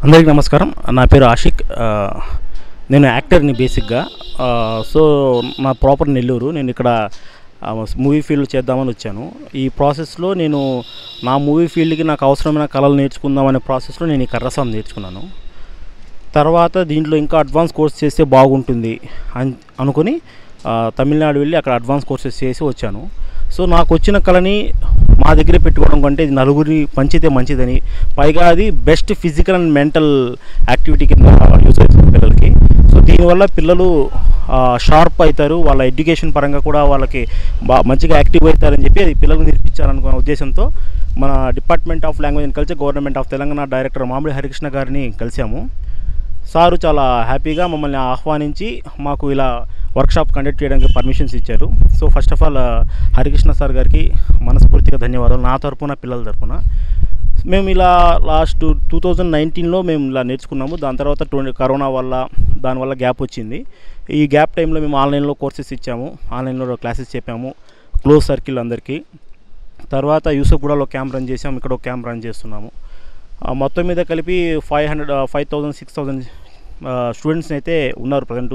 అందరికీ నమస్కారం నా పేరు ఆషిక్ ఆ, నేను యాక్టర్ని బేసిక్గా ఆ, సో నా ప్రాపర్ నెల్లూరు నేను ఇక్కడ ఆ, మూవీ ఫీల్డ్ చేద్దామని వచ్చాను ఈ ప్రాసెస్లో నేను నా మూవీ ఫీల్డ్కి నాకు అవసరమైన కళలు నేర్చుకుందామనే ప్రాసెస్లో నేను ఈ కర్రసాం నేర్చుకున్నాను తర్వాత దీంట్లో ఇంకా అడ్వాన్స్ కోర్స్ చేస్తే బాగుంటుంది అని అనుకుని ఆ, తమిళనాడు వెళ్ళి అక్కడ అడ్వాన్స్ కోర్సెస్ చేసి వచ్చాను సో నాకు వచ్చిన కళని మా దగ్గరే పెట్టుకోవడం కంటే ఇది నలుగురిని పంచితే మంచిదని పైగా అది best physical and mental activity కింద యూజ్ అవుతుంది పిల్లలకి సో దీనివల్ల పిల్లలు షార్ప్ అవుతారు వాళ్ళ ఎడ్యుకేషన్ పరంగా కూడా వాళ్ళకి బా మంచిగా యాక్టివ్ అవుతారని చెప్పి అది పిల్లలకు నేర్పించాలనుకున్న ఉద్దేశంతో మన department of language and culture government of Telangana director Mamidi Harikrishna గారిని కలిసాము సారు చాలా హ్యాపీగా మమ్మల్ని ఆహ్వానించి మాకు ఇలా వర్క్షాప్ కండక్ట్ చేయడానికి పర్మిషన్స్ ఇచ్చారు so first of all Harikrishna sir గారికి మనస్ఫూర్తిగా ధన్యవాదాలు నా తరపున పిల్లల తరపున మేము ఇలా లాస్ట్ టూ థౌజండ్ నైన్టీన్లో మేము ఇలా నేర్చుకున్నాము దాని తర్వాత ట్వంటీ కరోనా వల్ల దానివల్ల గ్యాప్ వచ్చింది ఈ గ్యాప్ టైంలో మేము ఆన్లైన్లో కోర్సెస్ ఇచ్చాము ఆన్లైన్లో క్లాసెస్ చెప్పాము క్లోజ్ సర్కిల్ అందరికీ తర్వాత యూసఫ్గూడలో క్యాంప్ రన్ చేసాము ఇక్కడ ఒక క్యాంప్ రన్ చేస్తున్నాము ఆ, మొత్తం మీద కలిపి five hundred five thousand six thousand students అయితే ఉన్నారు ప్రజెంట్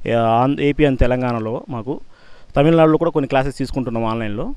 ఏపీ అండ్ తెలంగాణలో మాకు తమిళనాడులో కూడా కొన్ని క్లాసెస్ తీసుకుంటున్నాం ఆన్లైన్లో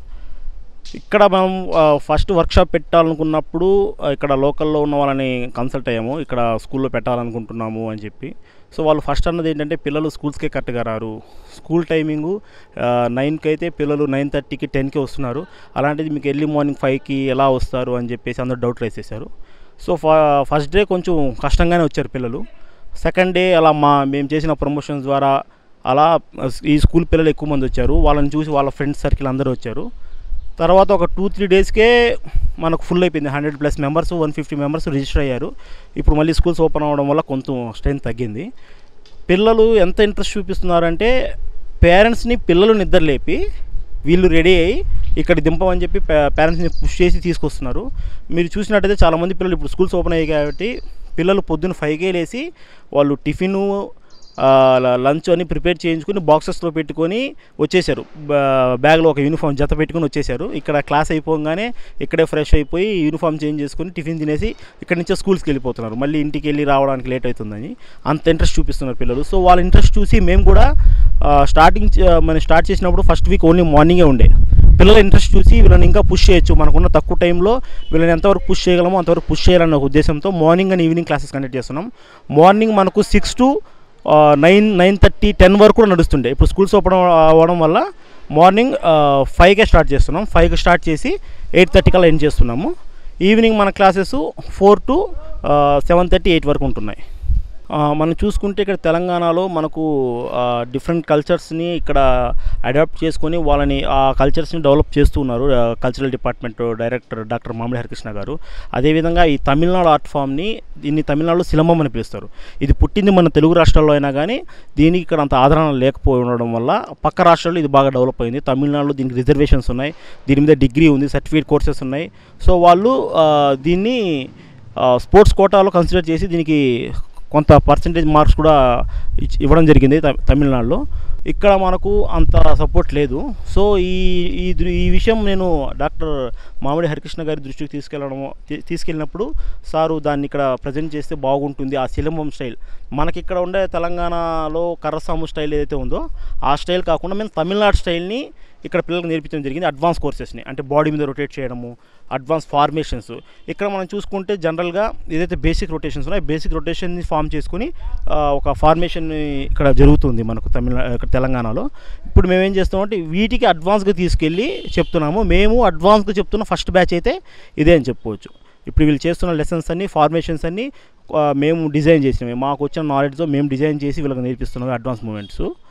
ఇక్కడ మనం ఫస్ట్ వర్క్షాప్ పెట్టాలనుకున్నప్పుడు ఆ, ఇక్కడ లోకల్లో ఉన్న వాళ్ళని కన్సల్ట్ అయ్యాము ఇక్కడ స్కూల్లో పెట్టాలనుకుంటున్నాము అని చెప్పి సో వాళ్ళు ఫస్ట్ అన్నది ఏంటంటే పిల్లలు స్కూల్స్కే కరెక్ట్గా రారు స్కూల్ టైమింగు నైన్కి అయితే పిల్లలు నైన్ థర్టీకి టెన్కి వస్తున్నారు అలాంటిది మీకు ఎర్లీ మార్నింగ్ ఫైవ్కి ఎలా వస్తారు అని చెప్పేసి అందరూ డౌట్ వేసేసారు సో ఫ ఫస్ట్ డే కొంచెం కష్టంగానే వచ్చారు పిల్లలు సెకండ్ డే అలా మా మేము చేసిన ప్రమోషన్స్ ద్వారా అలా ఈ స్కూల్ పిల్లలు ఎక్కువ మంది వచ్చారు వాళ్ళని చూసి వాళ్ళ ఫ్రెండ్స్ సర్కిల్ అందరూ వచ్చారు తర్వాత ఒక టూ త్రీ డేస్కే మనకు ఫుల్ అయిపోయింది hundred plus members one fifty members register అయ్యారు ఇప్పుడు మళ్ళీ స్కూల్స్ ఓపెన్ అవ్వడం వల్ల కొంచెం స్ట్రెంత్ తగ్గింది పిల్లలు ఎంత ఇంట్రెస్ట్ చూపిస్తున్నారంటే పేరెంట్స్ని పిల్లలు నిద్రలేపి వీళ్ళు రెడీ అయ్యి ఇక్కడ దింపమని చెప్పి పేరెంట్స్ని పుష్ చేసి తీసుకొస్తున్నారు మీరు చూసినట్టయితే చాలామంది పిల్లలు ఇప్పుడు స్కూల్స్ ఓపెన్ అయ్యాయి కాబట్టి పిల్లలు పొద్దున్న ఫైవ్కే లేసి వాళ్ళు టిఫిను ఆ, ల- లంచ్ అని ప్రిపేర్ చేయించుకుని బాక్సెస్లో పెట్టుకొని వచ్చేసారు బా- బ్యాగ్లో ఒక యూనిఫామ్ జత పెట్టుకొని వచ్చేసారు ఇక్కడ క్లాస్ అయిపోగానే ఇక్కడే ఫ్రెష్ అయిపోయి యూనిఫామ్ చేంజ్ చేసుకుని టిఫిన్ తినేసి ఇక్కడ నుంచే స్కూల్స్కి వెళ్ళిపోతున్నారు మళ్ళీ ఇంటికి వెళ్ళి రావడానికి లేట్ అవుతుందని అంత ఇంట్రెస్ట్ చూపిస్తున్నారు పిల్లలు సో వాళ్ళ ఇంట్రెస్ట్ చూసి మేము కూడా ఆ, స్టార్టింగ్ చే- మనం స్టార్ట్ చేసినప్పుడు ఫస్ట్ వీక్ ఓన్లీ మార్నింగే ఉండే పిల్లల ఇంట్రెస్ట్ చూసి వీళ్ళని ఇంకా పుష్ చేయొచ్చు మనకున్న తక్కువ టైంలో వీళ్ళని ఎంతవరకు పుష్ చేయగలమో అంతవరకు పుష్ చేయాలన్న ఒక ఉద్దేశంతో morning and evening classes conduct చేస్తున్నాం మార్నింగ్ మనకు six to nine nine thirty ten వరకు కూడా నడుస్తుండే ఇప్పుడు స్కూల్స్ ఓపెన్ అవ్వడం వల్ల మార్నింగ్ ఫైవ్కే స్టార్ట్ చేస్తున్నాం ఫైవ్కి స్టార్ట్ చేసి ఎయిట్ థర్టీ కల్లా ఎండ్ చేస్తున్నాము ఈవినింగ్ మన classes four to seven thirty eight వరకు ఉంటున్నాయి ఆ, మనం చూసుకుంటే ఇక్కడ తెలంగాణలో మనకు డిఫరెంట్ కల్చర్స్ని ఇక్కడ అడాప్ట్ చేసుకొని వాళ్ళని ఆ కల్చర్స్ని డెవలప్ చేస్తూ ఉన్నారు కల్చరల్ డిపార్ట్మెంట్ డైరెక్టర్ డాక్టర్ మామిడి హరికృష్ణ గారు అదేవిధంగా ఈ తమిళనాడు ఆర్ట్ ఫామ్ని దీన్ని తమిళనాడులో సిలంబం అని పిలుస్తారు ఇది పుట్టింది మన తెలుగు రాష్ట్రాల్లో అయినా కానీ దీనికి ఇక్కడ అంత ఆదరణ లేకపోయి ఉండడం వల్ల పక్క రాష్ట్రాల్లో ఇది బాగా డెవలప్ అయింది తమిళనాడులో దీనికి రిజర్వేషన్స్ ఉన్నాయి దీని మీద డిగ్రీ ఉంది సర్టిఫికేట్ కోర్సెస్ ఉన్నాయి సో వాళ్ళు ఆ, దీన్ని స్పోర్ట్స్ కోటాలో కన్సిడర్ చేసి దీనికి కొంత పర్సంటేజ్ మార్క్స్ కూడా ఇచ్- ఇవ్వడం జరిగింది త- తమిళనాడులో ఇక్కడ మనకు అంత సపోర్ట్ లేదు సో ఈ ఈ దృ- ఈ విషయం నేను డాక్టర్ మామిడి హరికృష్ణ గారి దృష్టికి తీసుకెళ్ళడం తీ- తీసుకెళ్ళినప్పుడు సారు దాన్ని ఇక్కడ ప్రజెంట్ చేస్తే బాగుంటుంది ఆ సిలంబం స్టైల్ మనకి ఇక్కడ ఉండే తెలంగాణలో కర్రసాము స్టైల్ ఏదైతే ఉందో ఆ స్టైల్ కాకుండా మేము తమిళనాడు స్టైల్ని ఇక్కడ పిల్లలకు నేర్పించడం జరిగింది అడ్వాన్స్ కోర్సెస్ని అంటే బాడీ మీద రొటేట్ చేయడము అడ్వాన్స్ ఫార్మేషన్స్ ఇక్కడ మనం చూసుకుంటే జనరల్గా ఏదైతే బేసిక్ రొటేషన్స్ ఉన్నాయో బేసిక్ రొటేషన్ని ఫామ్ చేసుకుని ఆ, ఒక ఫార్మేషన్ ఇక్కడ జరుగుతుంది మనకు తమిళ ఇక్కడ తెలంగాణలో ఇప్పుడు మేము ఏం చేస్తామంటే వీటికి అడ్వాన్స్గా తీసుకెళ్ళి చెప్తున్నాము మేము అడ్వాన్స్గా చెప్తున్న ఫస్ట్ బ్యాచ్ అయితే ఇదే అని చెప్పుకోవచ్చు ఇప్పుడు వీళ్ళు చేస్తున్న లెసన్స్ అన్ని ఫార్మేషన్స్ అన్ని ఆ, మేము డిజైన్ చేసినవి మాకు వచ్చిన నాలెడ్జ్తో మేము డిజైన్ చేసి వీళ్ళకి నేర్పిస్తున్నాం అడ్వాన్స్ మూమెంట్స్